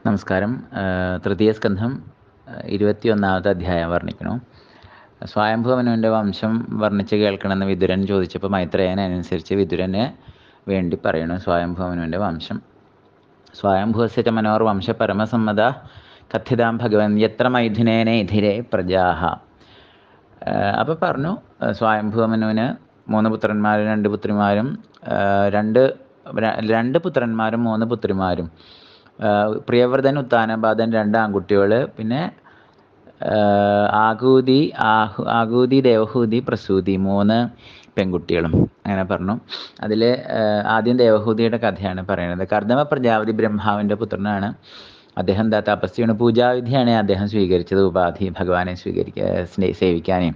നമസ്കാരം തൃതീയ സ്കന്ധം ഇരുപത്തിയൊന്നാമത്തെ അധ്യായം വർണ്ണിക്കണു സ്വയംഭുവനുവിൻ്റെ വംശം വർണ്ണിച്ച് കേൾക്കണമെന്ന് വിതുരൻ ചോദിച്ചപ്പോൾ മൈത്രേയൻ അനുസരിച്ച് വിതുരന് വേണ്ടി പറയണു സ്വയംഭുവനുവിൻ്റെ വംശം സ്വയംഭുവസ്യ മനോർ വംശ പരമസമ്മത കഥിതാം ഭഗവൻ എത്ര മൈഥുനേന ഇധിരേ പ്രജാഹ അപ്പോൾ പറഞ്ഞു സ്വയംഭുവമനുവിന് മൂന്ന് പുത്രന്മാരും രണ്ട് പുത്രിമാരും രണ്ട് രണ്ട് പുത്രന്മാരും മൂന്ന് പുത്രിമാരും പ്രിയവ്രതൻ ഉത്താനപാദൻ രണ്ട് ആൺകുട്ടികൾ പിന്നെ ആകൂതി ആഹു ആകൂതി ദേവഹൂതി പ്രസൂതി മൂന്ന് പെൺകുട്ടികളും അങ്ങനെ പറഞ്ഞു അതിൽ ആദ്യം ദേവഹൂതിയുടെ കഥയാണ് പറയുന്നത് കർദമ പ്രജാപതി ബ്രഹ്മാവിൻ്റെ പുത്രനാണ് അദ്ദേഹം എന്താ തപസ്യാണ് പൂജാവിധിയാണ് അദ്ദേഹം സ്വീകരിച്ചത് ഉപാധി ഭഗവാനെ സ്വീകരിക്കുക സേവിക്കാനേ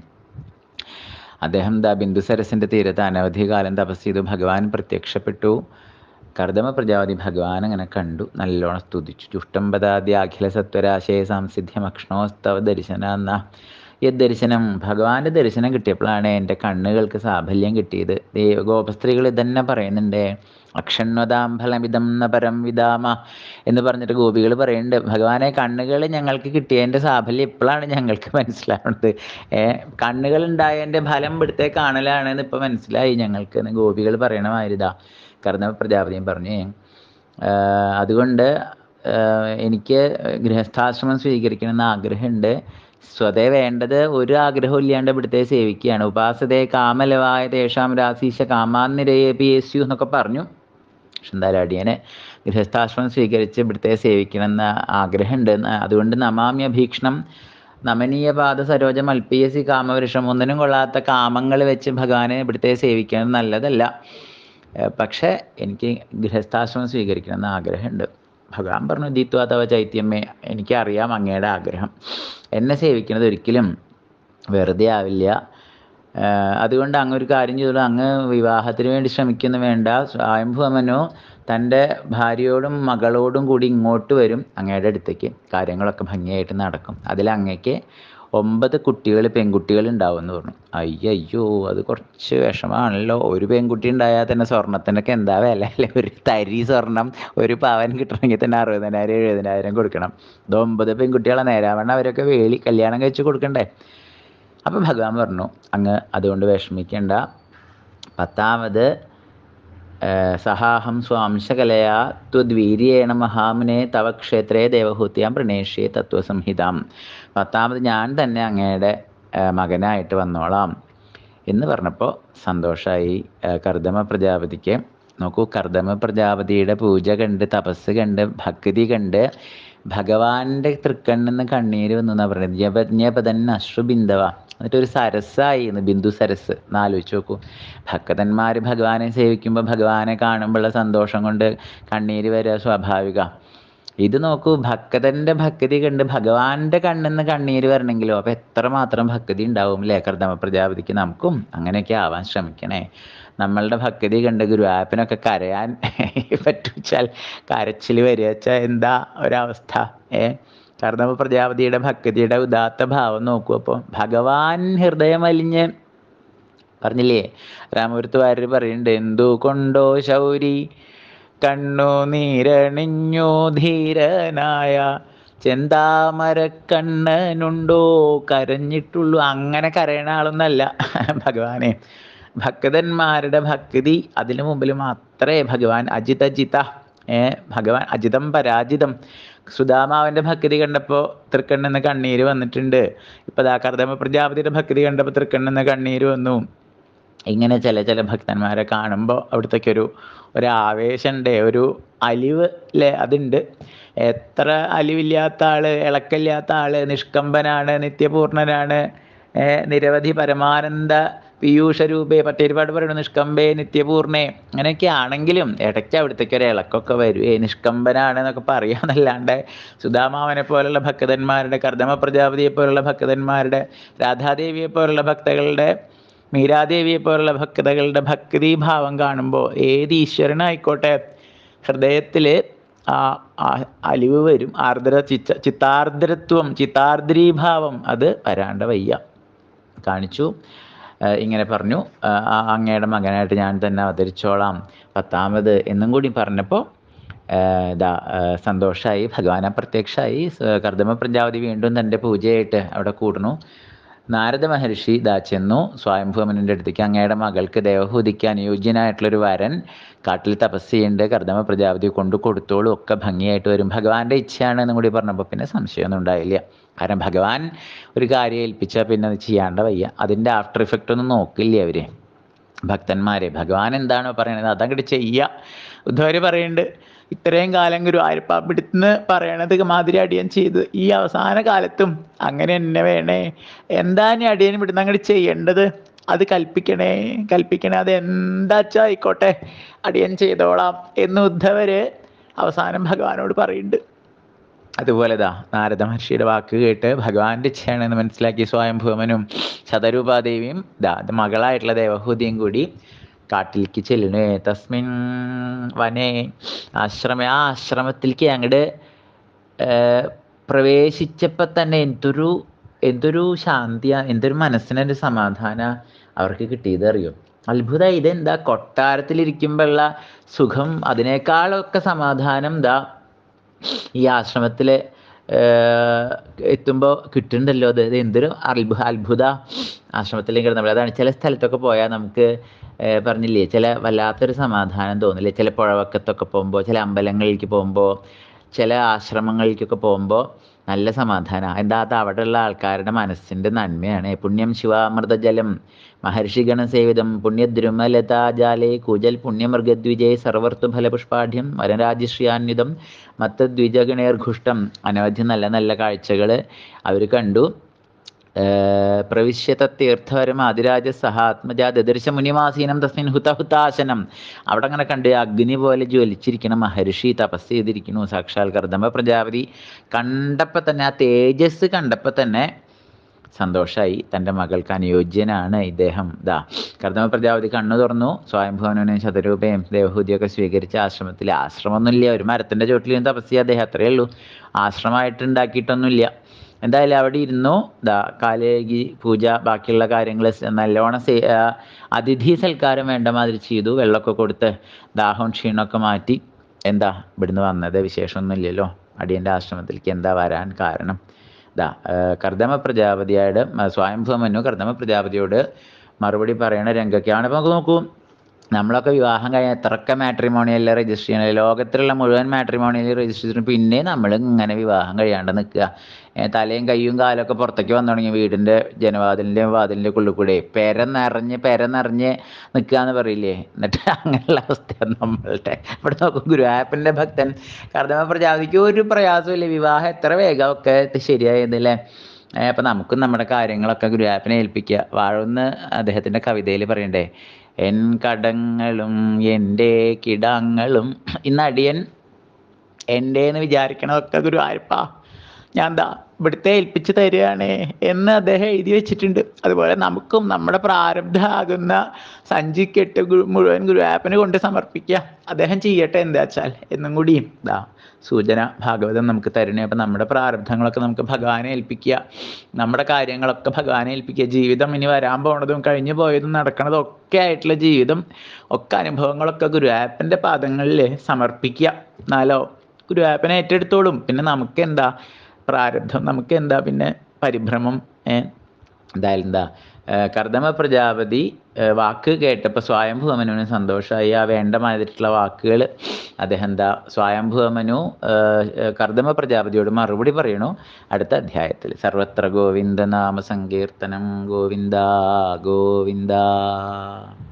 അദ്ദേഹം ദാ ബിന്ദുസരസിൻ്റെ തീരത്ത് അനവധി കാലം തപസ് ചെയ്തു ഭഗവാൻ പ്രത്യക്ഷപ്പെട്ടു കർദമ പ്രജാപതി ഭഗവാൻ അങ്ങനെ കണ്ടു നല്ലോണം സ്തുതിച്ചു ചുഷ്ടംബദാദ്യ അഖില സത്വരാശയ സംസിദ്ധ്യമക്ഷ്ണോസ്തവ ദർശന എന്ന യദ്ദർശനം ഭഗവാന്റെ ദർശനം കിട്ടിയപ്പോഴാണ് എൻ്റെ കണ്ണുകൾക്ക് സാഫല്യം കിട്ടിയത് ദേവ ഗോപസ്ത്രീകൾ ഇതന്നെ പറയുന്നുണ്ട് അക്ഷണ്വതാംഫലമിതം ന പരം വിദാമ എന്ന് പറഞ്ഞിട്ട് ഗോപികൾ പറയുന്നുണ്ട് ഭഗവാനെ കണ്ണുകൾ ഞങ്ങൾക്ക് കിട്ടിയതിൻ്റെ സാഫല്യം ഇപ്പോഴാണ് ഞങ്ങൾക്ക് മനസ്സിലാവുന്നത് ഏ കണ്ണുകൾ ഉണ്ടായതിൻ്റെ ഫലം ഇവിടുത്തെ കാണലാണെന്ന് ഇപ്പം മനസ്സിലായി ഞങ്ങൾക്ക് എന്ന് ഗോപികൾ പറയണ മാതിരിതാ കർണവ പ്രജാപതിയും പറഞ്ഞു അതുകൊണ്ട് എനിക്ക് ഗൃഹസ്ഥാശ്രമം സ്വീകരിക്കണമെന്ന് ആഗ്രഹമുണ്ട് സ്വതേ വേണ്ടത് ഒരു ആഗ്രഹവും ഇല്ലാണ്ട് ഇവിടുത്തെ സേവിക്കുകയാണ് ഉപാസതയെ കാമലവായ തേഷാം രാശീശ കാമാന്നിരയേപിയേസ്യു എന്നൊക്കെ പറഞ്ഞു പക്ഷെ എന്തായാലും അടിയനെ ഗൃഹസ്ഥാശ്രമം സ്വീകരിച്ച് ഇവിടുത്തെ സേവിക്കണമെന്ന് ആഗ്രഹമുണ്ട് അതുകൊണ്ട് നമാമ്യ ഭീക്ഷണം നമനീയപാത സരോജം അൽപ്പിയസി കാമവൃഷം ഒന്നിനും കൊള്ളാത്ത കാമങ്ങൾ വെച്ച് ഭഗവാനെ ഇവിടുത്തെ സേവിക്കുന്നത് നല്ലതല്ല പക്ഷേ എനിക്ക് ഗൃഹസ്ഥാശ്രമം സ്വീകരിക്കണമെന്ന് ആഗ്രഹമുണ്ട് ഭഗവാൻ പറഞ്ഞു ദീത്വാ തവ ചൈത്യമ്മേ എനിക്കറിയാം അങ്ങയുടെ ആഗ്രഹം എന്നെ സേവിക്കുന്നത് ഒരിക്കലും വെറുതെ ആവില്ല അതുകൊണ്ട് അങ്ങ് ഒരു കാര്യം ചെയ്തോളൂ അങ്ങ് വിവാഹത്തിന് വേണ്ടി ശ്രമിക്കുന്നു വേണ്ട സ്വയംഭവമനോ തൻ്റെ ഭാര്യയോടും മകളോടും കൂടി ഇങ്ങോട്ട് വരും അങ്ങയുടെ അടുത്തേക്ക് കാര്യങ്ങളൊക്കെ ഭംഗിയായിട്ട് നടക്കും അതിൽ അങ്ങയ്ക്ക് ഒമ്പത് കുട്ടികൾ പെൺകുട്ടികൾ ഉണ്ടാവും എന്ന് പറഞ്ഞു അയ്യോ അത് കുറച്ച് വിഷമാണല്ലോ ഒരു പെൺകുട്ടി ഉണ്ടായാൽ തന്നെ സ്വർണത്തിനൊക്കെ എന്താ വില അല്ലേ ഒരു തരി സ്വർണം ഒരു പവൻ കിട്ടണമെങ്കിൽ തന്നെ അറുപതിനായിരം എഴുപതിനായിരം കൊടുക്കണം ഇത് ഒമ്പത് പെൺകുട്ടികളെ നേരാവണ്ണം അവരൊക്കെ വേളി കല്യാണം കഴിച്ച് കൊടുക്കണ്ടേ അപ്പം ഭഗവാൻ പറഞ്ഞു അങ്ങ് അതുകൊണ്ട് വിഷമിക്കേണ്ട പത്താമത് സഹാഹം സ്വാംശകലയാ ത്വദ്വീര്യേണ മഹാമുനെ തവ ക്ഷേത്രേ ദേവഹൂത്യാം പ്രണേഷ്യേ തത്വസംഹിതാം പത്താമത് ഞാൻ തന്നെ അങ്ങയുടെ മകനായിട്ട് വന്നോളാം എന്ന് പറഞ്ഞപ്പോൾ സന്തോഷമായി കർദമ പ്രജാപതിക്ക് നോക്കൂ കർദമ പ്രജാപതിയുടെ പൂജ കണ്ട് തപസ് കണ്ട് ഭക്തി കണ്ട് ഭഗവാന്റെ തൃക്കണ്ണെന്ന് കണ്ണീര് വന്നു എന്നാ പറയുന്നത് ജപജ്ഞപതൻ അശ്രുബിന്ദവ എന്നിട്ട് ഒരു സരസ്സായി ബിന്ദു സരസ് എന്നാലോചിച്ച് നോക്കൂ ഭക്തന്മാർ ഭഗവാനെ സേവിക്കുമ്പോൾ ഭഗവാനെ കാണുമ്പോഴുള്ള സന്തോഷം കൊണ്ട് കണ്ണീര് വരിക സ്വാഭാവിക ഇത് നോക്കൂ ഭക്തന്റെ ഭക്തി കണ്ട് ഭഗവാന്റെ കണ്ണിന്ന് കണ്ണീര് വരണമെങ്കിലോ അപ്പം എത്രമാത്രം ഭക്തി ഉണ്ടാവും അല്ലേ കർദമ പ്രജാപതിക്ക് നമുക്കും അങ്ങനെയൊക്കെ ആവാൻ ശ്രമിക്കണേ നമ്മളുടെ ഭക്തി കണ്ട് ഗുരുവായൂരപ്പനൊക്കെ കരയാൻ പറ്റുവെച്ചാൽ കരച്ചിൽ വരിക വെച്ചാൽ എന്താ ഒരവസ്ഥ ഏ കർദമ പ്രജാപതിയുടെ ഭക്തിയുടെ ഉദാത്ത ഭാവം നോക്കൂ അപ്പോൾ ഭഗവാൻ ഹൃദയം അലിഞ്ഞ് പറഞ്ഞില്ലേ രാമപുരത്ത് വാര്യർ പറയുന്നുണ്ട് എന്തു കൊണ്ടോ ശൗരി കണ്ണു നീരണിഞ്ഞു ധീരനായ ചെന്താമരക്കണ്ണനുണ്ടോ കരഞ്ഞിട്ടുള്ളൂ അങ്ങനെ കരയണ ആളൊന്നല്ല ഭഗവാനെ ഭക്തന്മാരുടെ ഭക്തി അതിനു മുമ്പിൽ മാത്രമേ ഭഗവാൻ അജിതജിത ഏ ഭഗവാൻ അജിതം പരാജിതം സുധാമാവിൻ്റെ ഭക്തി കണ്ടപ്പോൾ തൃക്കണ്ണെന്ന് കണ്ണീര് വന്നിട്ടുണ്ട് ഇപ്പം ദാ കർദമ പ്രജാപതിയുടെ ഭക്തി കണ്ടപ്പോൾ തൃക്കണ്ണെന്ന് കണ്ണീര് വന്നു ഇങ്ങനെ ചില ചില ഭക്തന്മാരെ കാണുമ്പോൾ അവിടുത്തേക്ക് ഒരു ഒരു ആവേശമുണ്ട് ഒരു അലിവ് അല്ലേ അതുണ്ട് എത്ര അലിവില്ലാത്ത ആള് ഇളക്കില്ലാത്ത ആള് നിഷ്കമ്പനാണ് നിത്യപൂർണനാണ് നിരവധി പരമാനന്ദ പീയൂഷരൂപേ പട്ടേരുപാട് പറയുന്നു നിഷ്കമ്പേ നിത്യപൂർണേ അങ്ങനെയൊക്കെ ആണെങ്കിലും ഇടയ്ക്ക് അവിടുത്തേക്ക് ഒരു ഇളക്കൊക്കെ വരുവേ നിഷ്കമ്പനാണ് എന്നൊക്കെ പറയാന്നല്ലാണ്ട് സുധാമാവനെ പോലുള്ള ഭക്തന്മാരുടെ കർദമ പ്രജാപതിയെ പോലുള്ള ഭക്തന്മാരുടെ രാധാദേവിയെ പോലുള്ള ഭക്തകളുടെ മീരാദേവിയെ പോലുള്ള ഭക്തകളുടെ ഭക്തിഭാവം കാണുമ്പോൾ ഏത് ഈശ്വരനായിക്കോട്ടെ ഹൃദയത്തിൽ ആ അലിവ് വരും ആർദ്ര ചിത്ത ചിത്താർദ്രത്വം ചിത്താർദ്രീഭാവം അത് വരാണ്ട വയ്യ കാണിച്ചു ഇങ്ങനെ പറഞ്ഞു അങ്ങയുടെ മകനായിട്ട് ഞാൻ തന്നെ അവതരിച്ചോളാം പത്താമത് എന്നും കൂടി പറഞ്ഞപ്പോൾ ഇതാ സന്തോഷമായി ഭഗവാൻ അപ്രത്യക്ഷമായി കർദമ പ്രജാപതി വീണ്ടും തൻ്റെ പൂജയായിട്ട് അവിടെ കൂടുന്നു നാരദ മഹർഷി ഇതാ ചെന്നു സ്വയംഭൂമനൻ്റെ അടുത്തേക്ക് അങ്ങയുടെ മകൾക്ക് ദേവഹൂതിക്ക് അനുയോജ്യനായിട്ടുള്ളൊരു വരൻ കാട്ടിൽ തപസ് ചെയ്യേണ്ട കർദമ പ്രജാപതി കൊണ്ട് കൊടുത്തോളും ഒക്കെ ഭംഗിയായിട്ട് വരും ഭഗവാന്റെ ഇച്ഛയാണ് എന്നും കൂടി പറഞ്ഞപ്പോൾ പിന്നെ സംശയമൊന്നും ഉണ്ടായില്ല കാരണം ഭഗവാൻ ഒരു കാര്യം ഏൽപ്പിച്ചാൽ പിന്നെ അത് ചെയ്യാണ്ട് വയ്യ അതിൻ്റെ ആഫ്റ്റർ ഇഫക്റ്റ് ഒന്നും നോക്കില്ല അവര് ഭക്തന്മാരെ ഭഗവാൻ എന്താണോ പറയണത് അതങ്ങോട്ട് ചെയ്യുക ഉദ്ധവര് പറയുന്നുണ്ട് ഇത്രയും കാലം ഗുരുവായൂരപ്പ ഇവിടുന്ന് പറയണത് മാതിരി അടിയൻ ചെയ്ത് ഈ അവസാന കാലത്തും അങ്ങനെ എന്നെ വേണേ എന്താ ഇനി അടിയൻ ഇവിടുന്ന് അങ്ങോട്ട് ചെയ്യേണ്ടത് അത് കൽപ്പിക്കണേ കൽപ്പിക്കണേ അത് എന്താച്ചാ ആയിക്കോട്ടെ അടിയൻ ചെയ്തോളാം എന്ന് ഉദ്ധവര് അവസാനം ഭഗവാനോട് പറയുന്നുണ്ട് അതുപോലെ ദാ നാരദ മഹർഷിയുടെ വാക്ക് കേട്ട് ഭഗവാന്റെ ഇച്ഛയാണെന്ന് മനസ്സിലാക്കി സ്വയംഭൂമനും ശതരൂപാദേവിയും ദാ മകളായിട്ടുള്ള ദേവഹൂതിയും കൂടി കാട്ടിലേക്ക് ചെല്ലണേ തസ്മിൻ വനേ ആശ്രമ ആ ആശ്രമത്തിലേക്ക് അങ്ങോട്ട് പ്രവേശിച്ചപ്പോൾ തന്നെ എന്തൊരു എന്തൊരു ശാന്തിയാ എന്തൊരു മനസ്സിനൊരു സമാധാന അവർക്ക് കിട്ടിയത് അറിയും അത്ഭുതം ഇതെന്താ കൊട്ടാരത്തിലിരിക്കുമ്പോഴുള്ള സുഖം അതിനേക്കാളൊക്കെ സമാധാനം ദാ ഈ ആശ്രമത്തിൽ എത്തുമ്പോൾ കിട്ടുന്നുണ്ടല്ലോ അത് ഇത് എന്തൊരു അത്ഭു അത്ഭുത ആശ്രമത്തിലേക്ക് കിടന്നപ്പോൾ അതാണ് ചില സ്ഥലത്തൊക്കെ പോയാൽ നമുക്ക് പറഞ്ഞില്ലേ ചില വല്ലാത്തൊരു സമാധാനം തോന്നില്ലേ ചില പുഴവക്കത്തൊക്കെ പോകുമ്പോൾ ചില അമ്പലങ്ങളിലേക്ക് പോകുമ്പോൾ ചില ആശ്രമങ്ങളിലേക്കൊക്കെ പോകുമ്പോൾ നല്ല സമാധാനം എന്താ അത് അവിടെയുള്ള ആൾക്കാരുടെ മനസ്സിൻ്റെ നന്മയാണ് പുണ്യം ശിവാമൃതജലം മഹർഷിഗണ സേവിതം പുണ്യദ്രുമലതാജാലേ കൂജൽ പുണ്യമൃഗദ്വിജയ സർവർത്ത് ഫലപുഷ്പാഠ്യം വനരാജശ്രിയാന്വിതം മത്തദ്വിജഗണേർഘുഷ്ടം അനവധി നല്ല നല്ല കാഴ്ചകൾ അവർ കണ്ടു പ്രവിശ്യത തീർത്ഥവരം ആദിരാജ സഹാത്മജ ദദർശ മുനിമാസീനം തസ്മിൻ ഹുതഹുതാശനം അവിടെ അങ്ങനെ കണ്ട് അഗ്നി പോലെ ജ്വലിച്ചിരിക്കണം മഹർഷി തപസ് ചെയ്തിരിക്കുന്നു സാക്ഷാൽ കർദമ പ്രജാപതി കണ്ടപ്പോൾ തന്നെ ആ തേജസ് കണ്ടപ്പോൾ തന്നെ സന്തോഷമായി തൻ്റെ മകൾക്ക് അനുയോജ്യനാണ് ഇദ്ദേഹം ദാ കർദമ പ്രജാപതി കണ്ണു തുറന്നു സ്വയംഭവനും ശതരൂപയും ദേവഹൂതിയൊക്കെ സ്വീകരിച്ച ആശ്രമത്തിൽ ആശ്രമമൊന്നുമില്ല ഒരു മരത്തിൻ്റെ ചുവട്ടിലും തപസ് ചെയ്യുക അദ്ദേഹം അത്രയേ ഉള്ളൂ ആശ്രമമായിട്ട് ഉണ്ടാക്കിയിട്ടൊന്നുമില്ല എന്തായാലും അവിടെ ഇരുന്നു ദാ കാലേകി പൂജ ബാക്കിയുള്ള കാര്യങ്ങൾ നല്ലോണം അതിഥി സൽക്കാരം വേണ്ട മാതിരി ചെയ്തു വെള്ളമൊക്കെ കൊടുത്ത് ദാഹവും ക്ഷീണമൊക്കെ മാറ്റി എന്താ ഇവിടുന്ന് വന്നത് വിശേഷമൊന്നുമില്ലല്ലോ അടിയൻ്റെ ആശ്രമത്തിലേക്ക് എന്താ വരാൻ കാരണം ദാ കർദമ പ്രജാപതിയോട് സ്വയംഭവമനു കർദമ പ്രജാപതിയോട് മറുപടി പറയണ രംഗൊക്കെയാണ് അപ്പോൾ നമുക്ക് നോക്കൂ നമ്മളൊക്കെ വിവാഹം കഴിഞ്ഞ എത്രയൊക്കെ മാട്രിമോണിയൽ രജിസ്റ്റർ ചെയ്യണം ലോകത്തിലുള്ള മുഴുവൻ മാട്രിമോണിയൽ രജിസ്റ്റർ ചെയ്തിട്ട് പിന്നെ നമ്മൾ ഇങ്ങനെ വിവാഹം കഴിയാണ്ട് നിൽക്കുക തലയും കയ്യും കാലൊക്കെ പുറത്തേക്ക് വന്നു തുടങ്ങി വീടിൻ്റെ ജനവാതിലിൻ്റെയും വാതിലിൻ്റെ ഉള്ളിൽ കൂടെ പെര നിറഞ്ഞ് പെര നിറഞ്ഞ് നിൽക്കുക എന്ന് പറയില്ലേ എന്നിട്ട് അങ്ങനെയുള്ള അവസ്ഥയാണ് നമ്മളുടെ ഇവിടെ നോക്കും ഗുരുവായപ്പൻ്റെ ഭക്തൻ കർദമ പ്രജാതിക്ക് ഒരു പ്രയാസമില്ല വിവാഹം എത്ര വേഗമൊക്കെ ശരിയായതല്ലേ അപ്പം നമുക്കും നമ്മുടെ കാര്യങ്ങളൊക്കെ ഗുരുവായപ്പനെ ഏൽപ്പിക്കുക വാഴൊന്ന് അദ്ദേഹത്തിൻ്റെ കവിതയിൽ പറയണ്ടേ എൻ കടങ്ങളും എൻ്റെ കിടങ്ങളും ഇന്ന് അടിയൻ എൻ്റെ എന്ന് വിചാരിക്കണതൊക്കെ ഗുരുവായൂരപ്പ ഞാൻ എന്താ ഇവിടുത്തെ ഏൽപ്പിച്ച് തരികയാണ് എന്ന് അദ്ദേഹം എഴുതി വെച്ചിട്ടുണ്ട് അതുപോലെ നമുക്കും നമ്മുടെ പ്രാരബ്ധമാകുന്ന സഞ്ചിക്കെട്ട് മുഴുവൻ ഗുരുവായൂരപ്പന് കൊണ്ട് സമർപ്പിക്കുക അദ്ദേഹം ചെയ്യട്ടെ എന്താ വെച്ചാൽ എന്നും കൂടിയും ഇതാ സൂചന ഭാഗവതം നമുക്ക് തരണേ അപ്പം നമ്മുടെ പ്രാരബ്ധങ്ങളൊക്കെ നമുക്ക് ഭഗവാനെ ഏൽപ്പിക്കുക നമ്മുടെ കാര്യങ്ങളൊക്കെ ഭഗവാനെ ഏൽപ്പിക്കുക ജീവിതം ഇനി വരാൻ പോണതും കഴിഞ്ഞു പോയതും നടക്കണതും ഒക്കെ ആയിട്ടുള്ള ജീവിതം ഒക്കെ അനുഭവങ്ങളൊക്കെ ഗുരുവായപ്പൻ്റെ പാദങ്ങളിൽ സമർപ്പിക്കുക എന്നാലോ ഗുരുവായപ്പനെ ഏറ്റെടുത്തോളും പിന്നെ നമുക്ക് എന്താ പ്രാരബ്ധം നമുക്ക് എന്താ പിന്നെ പരിഭ്രമം എന്തായാലും എന്താ കർദമ പ്രജാപതി വാക്ക് കേട്ടപ്പോൾ സ്വയംഭൂമനുവിന് സന്തോഷമായി ആ വേണ്ട മാതിരിട്ടുള്ള വാക്കുകൾ അദ്ദേഹം എന്താ സ്വയംഭൂമനു കർദമ പ്രജാപതിയോട് മറുപടി പറയണു അടുത്ത അധ്യായത്തിൽ സർവത്ര ഗോവിന്ദ നാമ സങ്കീർത്തനം ഗോവിന്ദ ഗോവിന്ദ